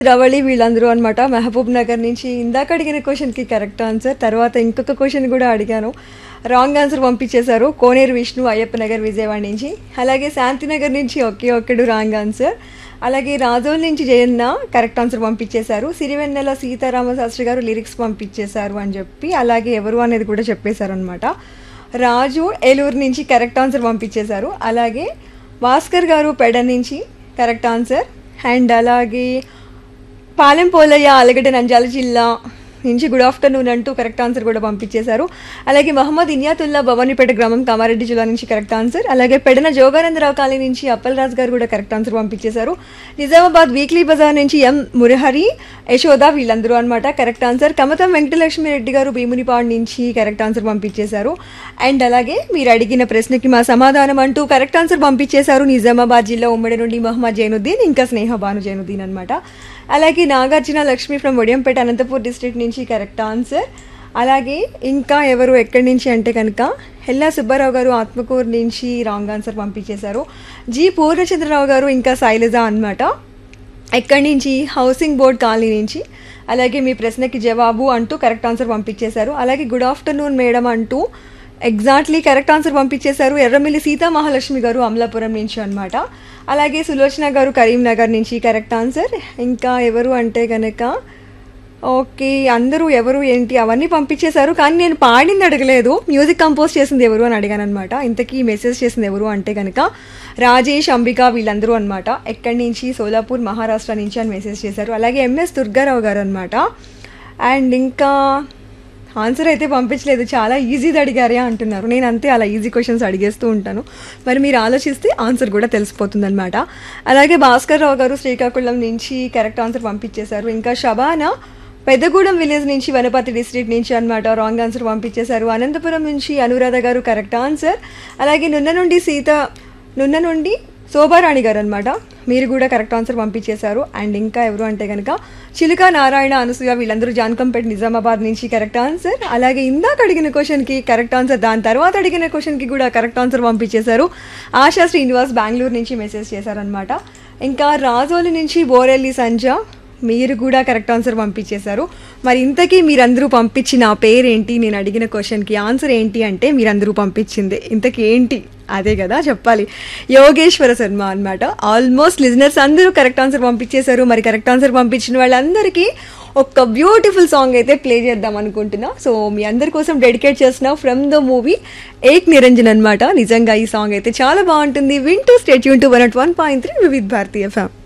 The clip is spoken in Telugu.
రవళి వీళ్ళందరూ అనమాట మహబూబ్ నగర్ నుంచి ఇందాక అడిగిన క్వశ్చన్కి కరెక్ట్ ఆన్సర్ తర్వాత ఇంకొక క్వశ్చన్ కూడా అడిగాను రాంగ్ ఆన్సర్ పంపించేశారు కోనేరు విష్ణు అయ్యప్ప నగర్ విజయవాడ నుంచి అలాగే శాంతినగర్ నుంచి ఒకే ఒక్కడు రాంగ్ ఆన్సర్ అలాగే రాజోల్ నుంచి జయన్న కరెక్ట్ ఆన్సర్ పంపించేశారు సిరివెన్నెల సీతారామ శాస్త్రి గారు లిరిక్స్ పంపించేశారు అని చెప్పి అలాగే ఎవరు అనేది కూడా చెప్పేశారు అనమాట రాజు ఏలూరు నుంచి కరెక్ట్ ఆన్సర్ పంపించేశారు అలాగే భాస్కర్ గారు పెడ నుంచి కరెక్ట్ ఆన్సర్ అండ్ అలాగే పాలెం పోలయ్య అలగడ్డ నంజాల జిల్లా నుంచి గుడ్ ఆఫ్టర్నూన్ అంటూ కరెక్ట్ ఆన్సర్ కూడా పంపించేశారు అలాగే మహమ్మద్ ఇనియాతుల్లా భవానీపేట గ్రామం కామారెడ్డి జిల్లా నుంచి కరెక్ట్ ఆన్సర్ అలాగే పెడన జోగానందరావు కాలనీ నుంచి అప్పలరాజు గారు కూడా కరెక్ట్ ఆన్సర్ పంపించేశారు నిజామాబాద్ వీక్లీ బజార్ నుంచి ఎం మురహరి యశోద వీళ్ళందరూ అనమాట కరెక్ట్ ఆన్సర్ కమతం వెంకటలక్ష్మి రెడ్డి గారు భీమునిపాడు నుంచి కరెక్ట్ ఆన్సర్ పంపించేశారు అండ్ అలాగే మీరు అడిగిన ప్రశ్నకి మా సమాధానం అంటూ కరెక్ట్ ఆన్సర్ పంపించేశారు నిజామాబాద్ జిల్లా ఉమ్మడి నుండి మహమ్మద్ జైనుద్దీన్ ఇంకా స్నేహ భాను జైనుద్దీన్ అనమాట అలాగే నాగార్జున లక్ష్మి ఫ్రమ్ ఒడియంపేట అనంతపూర్ డిస్ట్రిక్ట్ నుంచి కరెక్ట్ ఆన్సర్ అలాగే ఇంకా ఎవరు ఎక్కడి నుంచి అంటే కనుక హెల్లా సుబ్బారావు గారు ఆత్మకూరు నుంచి రాంగ్ ఆన్సర్ పంపించేశారు జి పూర్ణచంద్రరావు గారు ఇంకా శైలజ అనమాట ఎక్కడి నుంచి హౌసింగ్ బోర్డ్ కాలనీ నుంచి అలాగే మీ ప్రశ్నకి జవాబు అంటూ కరెక్ట్ ఆన్సర్ పంపించేశారు అలాగే గుడ్ ఆఫ్టర్నూన్ మేడం అంటూ ఎగ్జాక్ట్లీ కరెక్ట్ ఆన్సర్ పంపించేశారు ఎర్రమిల్లి సీతా మహాలక్ష్మి గారు అమలాపురం నుంచి అనమాట అలాగే సులోచన గారు కరీంనగర్ నుంచి కరెక్ట్ ఆన్సర్ ఇంకా ఎవరు అంటే కనుక ఓకే అందరూ ఎవరు ఏంటి అవన్నీ పంపించేశారు కానీ నేను పాడింది అడగలేదు మ్యూజిక్ కంపోజ్ చేసింది ఎవరు అని అడిగాను అనమాట ఇంతకీ మెసేజ్ చేసింది ఎవరు అంటే కనుక రాజేష్ అంబిక వీళ్ళందరూ అనమాట ఎక్కడి నుంచి సోలాపూర్ మహారాష్ట్ర నుంచి అని మెసేజ్ చేశారు అలాగే ఎంఎస్ దుర్గారావు గారు అనమాట అండ్ ఇంకా ఆన్సర్ అయితే పంపించలేదు చాలా ఈజీది అడిగారే అంటున్నారు నేను అంతే అలా ఈజీ క్వశ్చన్స్ అడిగేస్తూ ఉంటాను మరి మీరు ఆలోచిస్తే ఆన్సర్ కూడా తెలిసిపోతుంది అనమాట అలాగే భాస్కర్ రావు గారు శ్రీకాకుళం నుంచి కరెక్ట్ ఆన్సర్ పంపించేశారు ఇంకా షబానా పెద్దగూడెం విలేజ్ నుంచి వనపతి డిస్ట్రిక్ట్ నుంచి అనమాట రాంగ్ ఆన్సర్ పంపించేశారు అనంతపురం నుంచి అనురాధ గారు కరెక్ట్ ఆన్సర్ అలాగే నున్న నుండి సీత నున్న నుండి శోభారాణి గారు అనమాట మీరు కూడా కరెక్ట్ ఆన్సర్ పంపించేశారు అండ్ ఇంకా ఎవరు అంటే కనుక చిలుక నారాయణ అనసూయ వీళ్ళందరూ జాన్కంపేట్ నిజామాబాద్ నుంచి కరెక్ట్ ఆన్సర్ అలాగే ఇందాక అడిగిన క్వశ్చన్కి కరెక్ట్ ఆన్సర్ దాని తర్వాత అడిగిన క్వశ్చన్కి కూడా కరెక్ట్ ఆన్సర్ పంపించేశారు ఆశా శ్రీనివాస్ బెంగళూరు నుంచి మెసేజ్ చేశారనమాట ఇంకా రాజోలి నుంచి బోరెల్లి సంజ మీరు కూడా కరెక్ట్ ఆన్సర్ పంపించేశారు మరి ఇంతకీ మీరందరూ పంపించిన ఆ పేరేంటి నేను అడిగిన క్వశ్చన్కి ఆన్సర్ ఏంటి అంటే మీరందరూ పంపించింది ఇంతకీ ఏంటి అదే కదా చెప్పాలి యోగేశ్వర శర్మ అనమాట ఆల్మోస్ట్ లిజనర్స్ అందరూ కరెక్ట్ ఆన్సర్ పంపించేశారు మరి కరెక్ట్ ఆన్సర్ పంపించిన వాళ్ళందరికీ ఒక బ్యూటిఫుల్ సాంగ్ అయితే ప్లే చేద్దాం అనుకుంటున్నా సో మీ అందరి కోసం డెడికేట్ చేస్తున్నా from the movie Ek Niranjan అనమాట నిజంగా ఈ సాంగ్ అయితే చాలా బాగుంటుంది వింటూ స్టేట్ యూన్ to one at one point three Vividh Bharatiya ఫ్యామ్